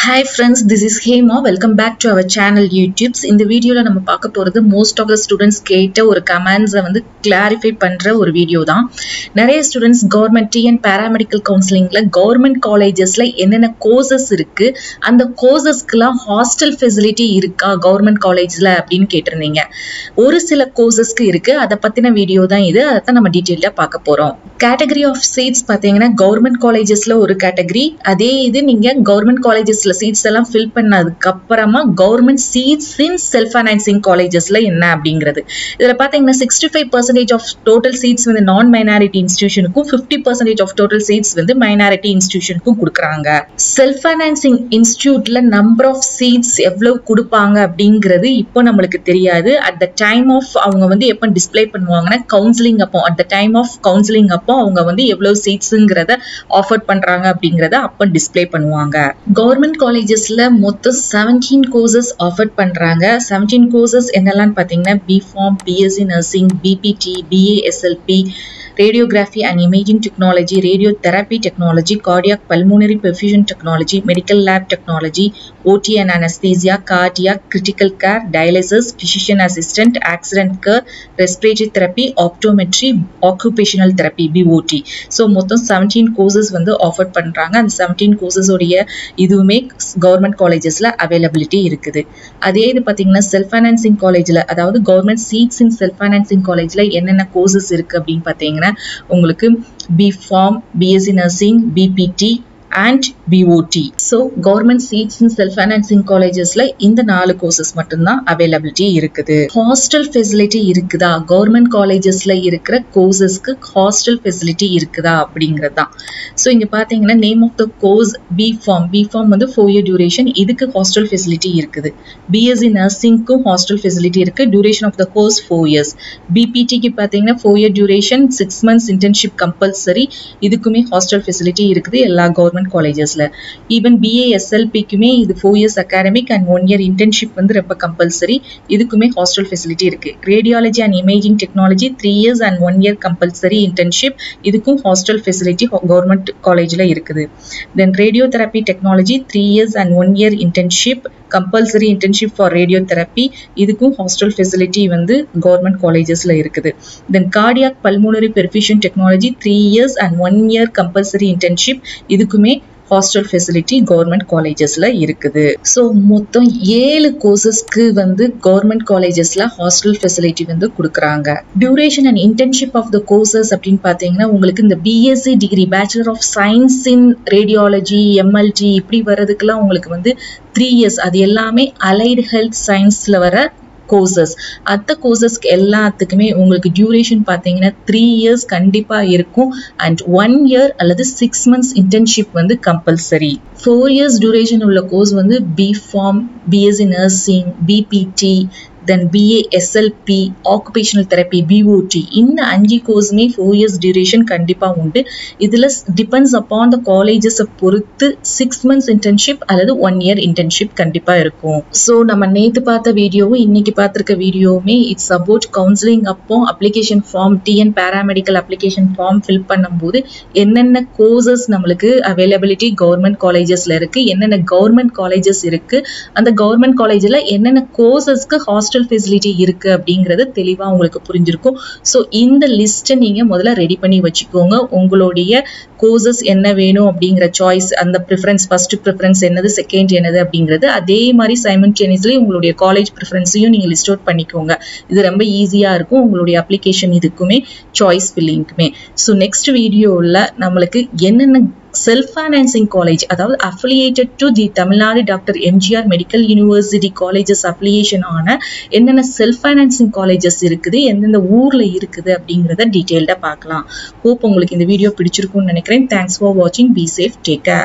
Hi friends this is Hema welcome back to our channel YouTubes இந்த வீடியோவில் நம்ம பார்க்க போகிறது மோஸ்ட் ஆஃப் த ஸ்டூடெண்ட்ஸ் கேட்ட ஒரு கமெண்ட்ஸை வந்து கிளாரிஃபை பண்ணுற ஒரு வீடியோ தான் நிறைய ஸ்டூடெண்ட்ஸ் கவர்மெண்ட் டிஎன் பேராமெடிக்கல் கவுன்சிலிங்கில் கவர்மெண்ட் காலேஜஸில் என்னென்ன கோர்சஸ் இருக்குது அந்த கோர்சஸ்க்கெலாம் ஹாஸ்டல் ஃபெசிலிட்டி இருக்கா கவர்மெண்ட் காலேஜில் அப்படின்னு கேட்டிருந்தீங்க ஒரு சில கோர்சஸ்க்கு இருக்குது அதை பற்றின வீடியோ தான் இது அதை தான் நம்ம டீட்டெயிலாக பார்க்க போகிறோம் கேட்டகரி ஆஃப் சீட்ஸ் பார்த்தீங்கன்னா கவர்மெண்ட் காலேஜஸில் ஒரு கேட்டகரி அதே இது நீங்கள் கவர்மெண்ட் காலேஜஸில் சீட்ஸ் எல்லாம் ஃபில் பண்ணதுக்கு அப்புறமா government seats in self financing காலேஜஸ்ல என்ன அப்படிங்கிறது இதில் பார்த்தீங்கன்னா sixty five percentage of total seats வந்து நான் மைனாரிட்டி இன்ஸ்டியூஷனுக்கும் fifty percentage of total seats வந்து மைனாரிட்டி இன்ஸ்டியூஷனுக்கும் கொடுக்குறாங்க செல்ஃப் ஃபைனான்சிங் இன்ஸ்டியூட்ல நம்பர் ஆஃப் சீட்ஸ் எவ்வளவு கொடுப்பாங்க அப்படிங்கிறது இப்போ நம்மளுக்கு தெரியாது அட் த டைம் ஆஃப் அவங்க வந்து எப்போ டிஸ்பிளே பண்ணுவாங்கன்னா கவுன்சிலிங் அப்போ at the time of counselling அப்போ அவங்க வந்து எவ்வளவு சீட்ஸுங்கிறத ஆஃபர் பண்றாங்க அப்படிங்கிறத அப்போ டிஸ்பிளே பண்ணுவாங்க கவர்மெண்ட் காலேஜஸ்ல மொத்தம் செவன்டீன் கோர்சஸ் ஆஃபர் பண்றாங்க செவன்டீன் கோர்சஸ் என்னெல்லாம் பார்த்தீங்கன்னா B Pharm BSc nursing BPT BASLP radiography and imaging technology, radiotherapy technology, cardiac pulmonary perfusion technology, medical lab technology, OT and anesthesia, cardiac, critical care, dialysis, physician assistant, accident care, respiratory therapy, optometry, occupational therapy, BOT. So மொத்தம் seventeen courses வந்து offer பண்ணுறாங்க அந்த seventeen கோர்சஸோடைய இதுவுமே government காலேஜஸில் availability இருக்குது அதே இது பார்த்தீங்கன்னா செல்ஃப் ஃபைனான்சிங் காலேஜில் அதாவது government seats in self financing காலேஜில் என்னென்ன கோர்சஸ் இருக்குது அப்படின்னு பார்த்தீங்கன்னா உங்களுக்கு B Pharm BSc nursing BPT and BOT so government seats in self financing காலேஜஸ்ல இந்த நாலு கோர்சஸ் மட்டும்தான் அவைலபிலிட்டி இருக்குது ஹாஸ்டல் ஃபெசிலிட்டி இருக்குதா கவர்மெண்ட் காலேஜஸ்ல இருக்கிற கோர்சஸ்க்கு ஹாஸ்டல் ஃபெசிலிட்டி இருக்குதா அப்படிங்கிறது தான் ஸோ இங்க பாத்தீங்கன்னா name of the course B pharm B pharm வந்து ஃபோர் இயர் டியூரேஷன் இதுக்கு ஹாஸ்டல் ஃபெசிலிட்டி இருக்குது பிஎஸ்சி நர்சிங்க்கும் ஹாஸ்டல் ஃபெசிலிட்டி இருக்கு duration of the course four years பிபிடிக்கு பார்த்தீங்கன்னா four year duration six months internship compulsory இதுக்குமே ஹாஸ்டல் ஃபெசிலிட்டி இருக்குது எல்லா கவர்மெண்ட் கவர்மெண்ட் காலேஜஸ்ல ஈவன் பிஏஎஸ்எல்பிக்குமே இது four years academic and one year internship வந்து ரொம்ப கம்பல்சரி இதுக்குமே ஹாஸ்டல் ஃபெசிலிட்டி இருக்கு radiology and imaging technology three years and one year compulsory internship இதுக்கும் ஹாஸ்டல் ஃபெசிலிட்டி கவர்மெண்ட் காலேஜில் இருக்குது then radio therapy technology three years and one year internship compulsory internship for radio therapy இதுக்கும் hostel facility வந்து government காலேஜஸில் இருக்குது then cardiac pulmonary perfusion technology three years and one year compulsory internship இதுக்குமே hostel facility government காலேஜஸில் இருக்குது so மொத்தம் ஏழு கோர்சஸ்க்கு வந்து கவர்மெண்ட் காலேஜஸில் ஹாஸ்டல் ஃபெசிலிட்டி வந்து கொடுக்குறாங்க duration and internship of the courses அப்படின்னு பார்த்தீங்கன்னா உங்களுக்கு இந்த BSc degree bachelor of science in radiology MLT இப்படி வர்றதுக்கெல்லாம் உங்களுக்கு வந்து த்ரீ இயர்ஸ் அது எல்லாமே அலைடு ஹெல்த் சயின்ஸில் வர கோர்சஸ் அந்த கோர்சஸ்க்கு எல்லாத்துக்குமே உங்களுக்கு டியூரேஷன் பார்த்தீங்கன்னா த்ரீ இயர்ஸ் கண்டிப்பாக இருக்கும் அண்ட் ஒன் இயர் அல்லது சிக்ஸ் மந்த்ஸ் இன்டர்ன்ஷிப் வந்து கம்பல்சரி ஃபோர் இயர்ஸ் டியூரேஷன் உள்ள கோர்ஸ் வந்து B Pharm BSc nursing BPT then BASLP occupational therapy BOT இந்த அஞ்சு கோர்ஸுமே ஃபோர் இயர்ஸ் டியூரேஷன் கண்டிப்பாக உண்டு இதில் டிபெண்ட்ஸ் அப்பான் த காலேஜஸை பொறுத்து சிக்ஸ் மந்த்ஸ் இன்டர்ன்ஷிப் அல்லது ஒன் இயர் இன்டர்ன்ஷிப் கண்டிப்பாக இருக்கும் ஸோ நம்ம நேற்று பார்த்த வீடியோவும் இன்னைக்கு பார்த்துருக்க வீடியோவுமே இட்ஸ் அபவுட் கவுன்சிலிங் அப்போ application form TN paramedical application form fill பண்ணும்போது என்னென்ன கோர்சஸ் நம்மளுக்கு அவைலபிலிட்டி கவர்மெண்ட் காலேஜஸில் இருக்குது என்னென்ன கவர்மெண்ட் காலேஜஸ் இருக்குது அந்த கவர்மெண்ட் காலேஜில் என்னென்ன கோர்சஸ்க்கு ஹாஸ்டல் ஹாஸ்டல் ஃபெசிலிட்டி இருக்கு அப்படிங்கிறது தெளிவாக உங்களுக்கு புரிஞ்சிருக்கும் ஸோ இந்த லிஸ்ட்டை நீங்கள் முதல்ல ரெடி பண்ணி வச்சுக்கோங்க உங்களுடைய கோர்சஸ் என்ன வேணும் அப்படிங்கிற சாய்ஸ் அந்த ப்ரிஃபரன்ஸ் ஃபர்ஸ்ட் ப்ரிஃபரன்ஸ் என்னது செகண்ட் என்னது அப்படிங்கிறது அதே மாதிரி சைமன்டேனியஸ்லி உங்களுடைய காலேஜ் ப்ரிஃபரன்ஸையும் நீங்கள் லிஸ்ட் அவுட் பண்ணிக்கோங்க இது ரொம்ப ஈஸியாக இருக்கும் உங்களுடைய அப்ளிகேஷன் இதுக்குமே சாய்ஸ் ஃபில்லிங்க்குமே ஸோ நெக்ஸ்ட் வீடியோவில் நம்மளுக்கு என்னென்ன செல்ஃப் ஃபைனான்சிங் காலேஜ் அதாவது affiliated to the Tamil Nadu doctor MGR medical university colleges affiliation ஆன என்னென்ன செல்ஃப் ஃபைனான்சிங் காலேஜஸ் இருக்குது எந்தெந்த ஊரில் இருக்குது அப்படிங்கிறத டீட்டெயில்டாக பார்க்கலாம் ஹோப் உங்களுக்கு இந்த வீடியோ பிடிச்சிருக்கும்னு நினைக்கிறேன் தேங்க்ஸ் ஃபார் வாட்சிங் பி சேஃப் டேக் கேர்